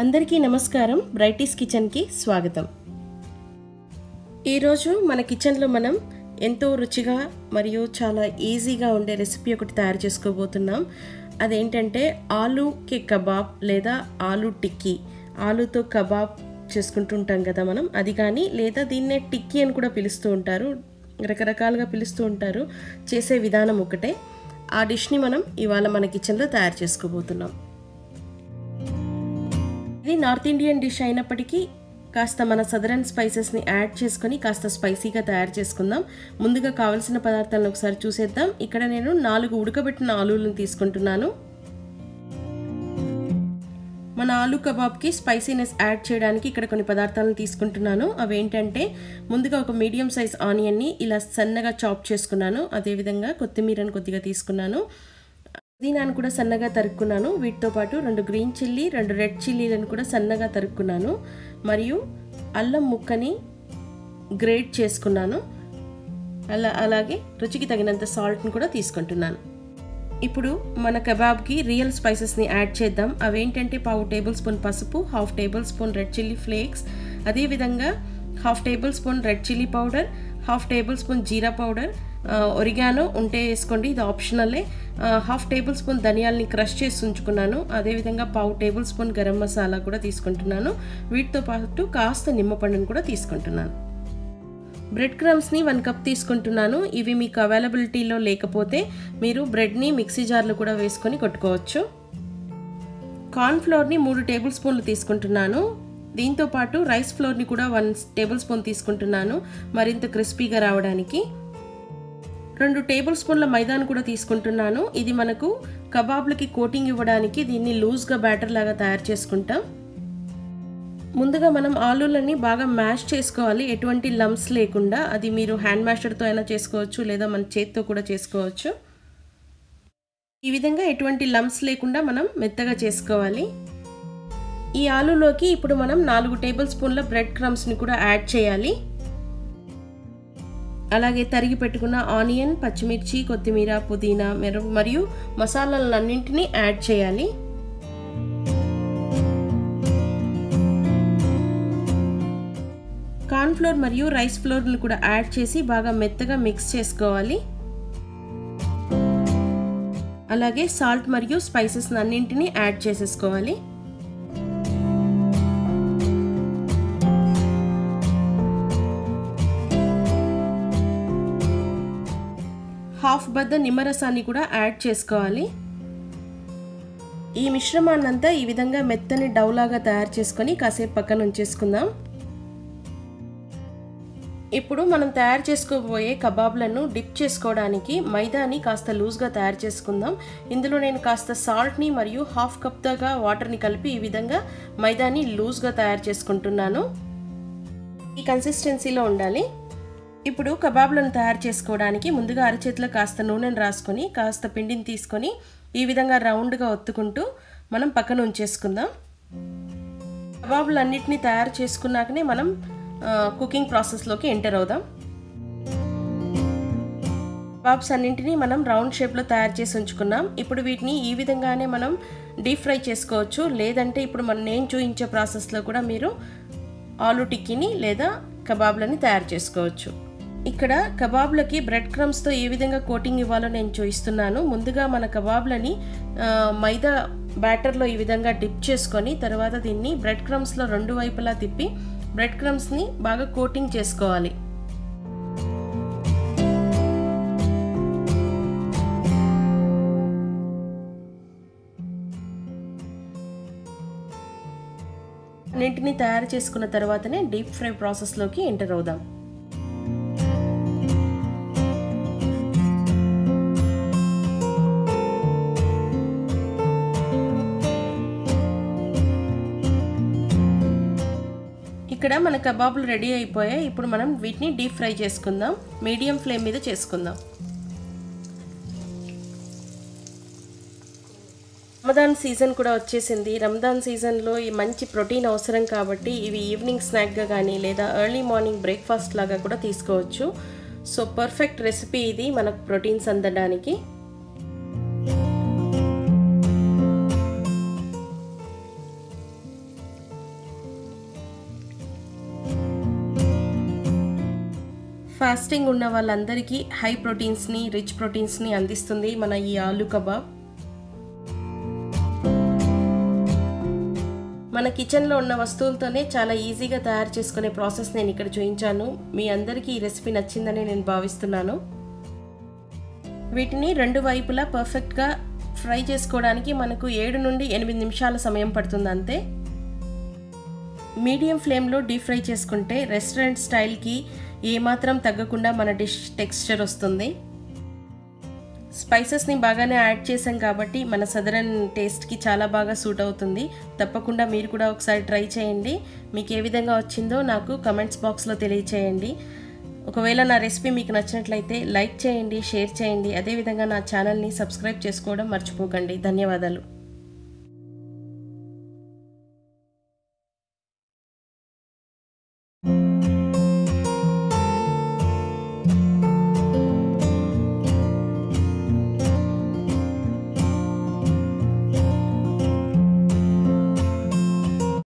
అందరికీ నమస్కారం బ్రైటీస్ కిచెన్కి స్వాగతం ఈరోజు మన కిచెన్లో మనం ఎంతో రుచిగా మరియు చాలా ఈజీగా ఉండే రెసిపీ ఒకటి తయారు చేసుకోబోతున్నాం అదేంటంటే ఆలూకి కబాబ్ లేదా ఆలూ టిక్కీ ఆలూతో కబాబ్ చేసుకుంటుంటాం కదా మనం అది కానీ లేదా దీన్నే టిక్కీ అని కూడా పిలుస్తూ ఉంటారు రకరకాలుగా పిలుస్తూ ఉంటారు చేసే విధానం ఒకటే ఆ డిష్ని మనం ఇవాళ మన కిచెన్లో తయారు చేసుకోబోతున్నాం ఇది నార్త్ ఇండియన్ డిష్ అయినప్పటికీ కాస్త మన సదరన్ స్పైసెస్ని యాడ్ చేసుకొని కాస్త స్పైసీగా తయారు చేసుకుందాం ముందుగా కావలసిన పదార్థాలను ఒకసారి చూసేద్దాం ఇక్కడ నేను నాలుగు ఉడకబెట్టిన ఆలూలను తీసుకుంటున్నాను మన ఆలూ కబాబ్కి స్పైసీనెస్ యాడ్ చేయడానికి ఇక్కడ కొన్ని పదార్థాలను తీసుకుంటున్నాను అవి ఏంటంటే ముందుగా ఒక మీడియం సైజ్ ఆనియన్ని ఇలా సన్నగా చాప్ చేసుకున్నాను అదేవిధంగా కొత్తిమీరను కొద్దిగా తీసుకున్నాను పుదీనాను కూడా సన్నగా తరుక్కున్నాను వీటితో పాటు రెండు గ్రీన్ చిల్లీ రెండు రెడ్ చిల్లీలను కూడా సన్నగా తరుక్కున్నాను మరియు అల్లం ముక్కని గ్రేట్ చేసుకున్నాను అలా అలాగే రుచికి తగినంత సాల్ట్ని కూడా తీసుకుంటున్నాను ఇప్పుడు మన కబాబ్కి రియల్ స్పైసెస్ని యాడ్ చేద్దాం అవేంటంటే పావు టేబుల్ స్పూన్ పసుపు half tablespoon red chilli flakes అదేవిధంగా half tablespoon red chilli powder half tablespoon జీరా పౌడర్ ఒరిగానో ఉంటే వేసుకోండి ఇది ఆప్షనలే హాఫ్ టేబుల్ స్పూన్ ధనియాల్ని క్రష్ చేసి ఉంచుకున్నాను అదేవిధంగా పావు టేబుల్ స్పూన్ గరం మసాలా కూడా తీసుకుంటున్నాను వీటితో పాటు కాస్త నిమ్మపండును కూడా తీసుకుంటున్నాను బ్రెడ్ క్రమ్స్ని వన్ కప్ తీసుకుంటున్నాను ఇవి మీకు అవైలబిలిటీలో లేకపోతే మీరు బ్రెడ్ని మిక్సీ జార్లో కూడా వేసుకొని కొట్టుకోవచ్చు కార్న్ ఫ్లోర్ని మూడు టేబుల్ స్పూన్లు తీసుకుంటున్నాను దీంతో పాటు రైస్ ఫ్లోర్ని కూడా వన్ టేబుల్ స్పూన్ తీసుకుంటున్నాను మరింత క్రిస్పీగా రావడానికి రెండు టేబుల్ స్పూన్ల మైదాను కూడా తీసుకుంటున్నాను ఇది మనకు కబాబ్లకి కోటింగ్ ఇవ్వడానికి దీన్ని లూజ్గా బ్యాటర్ లాగా తయారు చేసుకుంటాం ముందుగా మనం ఆలూలని బాగా మ్యాష్ చేసుకోవాలి ఎటువంటి లమ్స్ లేకుండా అది మీరు హ్యాండ్ మ్యాషర్తో అయినా చేసుకోవచ్చు లేదా మన చేత్తో కూడా చేసుకోవచ్చు ఈ విధంగా ఎటువంటి లమ్స్ లేకుండా మనం మెత్తగా చేసుకోవాలి ఈ ఆలూలోకి ఇప్పుడు మనం నాలుగు టేబుల్ స్పూన్ల బ్రెడ్ క్రమ్స్ని కూడా యాడ్ చేయాలి అలాగే తరిగి పెట్టుకున్న ఆనియన్ పచ్చిమిర్చి కొత్తిమీర పుదీనా మెరు మరియు మసాలాలన్నింటినీ యాడ్ చేయాలి కార్న్ఫ్లోర్ మరియు రైస్ ఫ్లోర్ని కూడా యాడ్ చేసి బాగా మెత్తగా మిక్స్ చేసుకోవాలి అలాగే సాల్ట్ మరియు స్పైసెస్ అన్నింటినీ యాడ్ చేసేసుకోవాలి హాఫ్ బద్ద నిమ్మరసాన్ని కూడా యాడ్ చేసుకోవాలి ఈ మిశ్రమాన్నంతా ఈ విధంగా మెత్తని డౌలాగా తయారు చేసుకొని కాసేపు పక్కన ఉంచేసుకుందాం ఇప్పుడు మనం తయారు చేసుకోబోయే కబాబ్లను డిప్ చేసుకోవడానికి మైదాని కాస్త లూజ్గా తయారు చేసుకుందాం ఇందులో నేను కాస్త సాల్ట్ని మరియు హాఫ్ కప్ దాకా వాటర్ని కలిపి ఈ విధంగా మైదాని లూజ్గా తయారు చేసుకుంటున్నాను ఈ కన్సిస్టెన్సీలో ఉండాలి ఇప్పుడు కబాబ్లను తయారు చేసుకోవడానికి ముందుగా అరచేతిలో కాస్త నూనెను రాసుకొని కాస్త పిండిని తీసుకొని ఈ విధంగా రౌండ్గా ఒత్తుకుంటూ మనం పక్కన ఉంచేసుకుందాం కబాబులు అన్నిటినీ తయారు చేసుకున్నాకనే మనం కుకింగ్ ప్రాసెస్లోకి ఎంటర్ అవుదాం కబాబ్స్ అన్నింటినీ మనం రౌండ్ షేప్లో తయారు చేసి ఉంచుకున్నాం ఇప్పుడు వీటిని ఈ విధంగానే మనం డీప్ ఫ్రై చేసుకోవచ్చు లేదంటే ఇప్పుడు మనం నేను చూపించే ప్రాసెస్లో కూడా మీరు ఆలు టిక్కీని లేదా కబాబ్లని తయారు చేసుకోవచ్చు ఇక్కడ కబాబ్లకి బ్రెడ్ క్రమ్స్తో ఏ విధంగా కోటింగ్ ఇవ్వాలో నేను చూపిస్తున్నాను ముందుగా మన కబాబ్లని మైదా బ్యాటర్లో ఈ విధంగా డిప్ చేసుకొని తర్వాత దీన్ని బ్రెడ్ క్రమ్స్లో రెండు వైపులా తిప్పి బ్రెడ్ క్రమ్స్ని బాగా కోటింగ్ చేసుకోవాలి అన్నింటినీ తయారు చేసుకున్న తర్వాతనే డీప్ ఫ్రై ప్రాసెస్లోకి ఎంటర్ అవుదాం ఇక్కడ మన కబాబులు రెడీ అయిపోయాయి ఇప్పుడు మనం వీటిని డీప్ ఫ్రై చేసుకుందాం మీడియం ఫ్లేమ్ మీద చేసుకుందాం రమదాన్ సీజన్ కూడా వచ్చేసింది రంజాన్ సీజన్లో ఈ మంచి ప్రోటీన్ అవసరం కాబట్టి ఇవి ఈవినింగ్ స్నాక్గా కానీ లేదా ఎర్లీ మార్నింగ్ బ్రేక్ఫాస్ట్ లాగా కూడా తీసుకోవచ్చు సో పర్ఫెక్ట్ రెసిపీ ఇది మనకు ప్రోటీన్స్ అందడానికి ఫాస్టింగ్ ఉన్న వాళ్ళందరికీ హై ప్రోటీన్స్ని రిచ్ ప్రోటీన్స్ని అందిస్తుంది మన ఈ ఆలు కబాబ్ మన కిచెన్లో ఉన్న వస్తువులతోనే చాలా ఈజీగా తయారు చేసుకునే ప్రాసెస్ నేను ఇక్కడ చూపించాను మీ అందరికీ ఈ రెసిపీ నచ్చిందని నేను భావిస్తున్నాను వీటిని రెండు వైపులా పర్ఫెక్ట్గా ఫ్రై చేసుకోవడానికి మనకు ఏడు నుండి ఎనిమిది నిమిషాల సమయం పడుతుంది అంతే మీడియం ఫ్లేమ్లో డీప్ ఫ్రై చేసుకుంటే రెస్టారెంట్ స్టైల్కి ఏమాత్రం తగ్గకుండా మన డిష్ టెక్స్చర్ వస్తుంది స్పైసెస్ని బాగానే యాడ్ చేసాం కాబట్టి మన సదరన్ టేస్ట్కి చాలా బాగా సూట్ అవుతుంది తప్పకుండా మీరు కూడా ఒకసారి ట్రై చేయండి మీకు ఏ విధంగా వచ్చిందో నాకు కమెంట్స్ బాక్స్లో తెలియచేయండి ఒకవేళ నా రెసిపీ మీకు నచ్చినట్లయితే లైక్ చేయండి షేర్ చేయండి అదేవిధంగా నా ఛానల్ని సబ్స్క్రైబ్ చేసుకోవడం మర్చిపోకండి ధన్యవాదాలు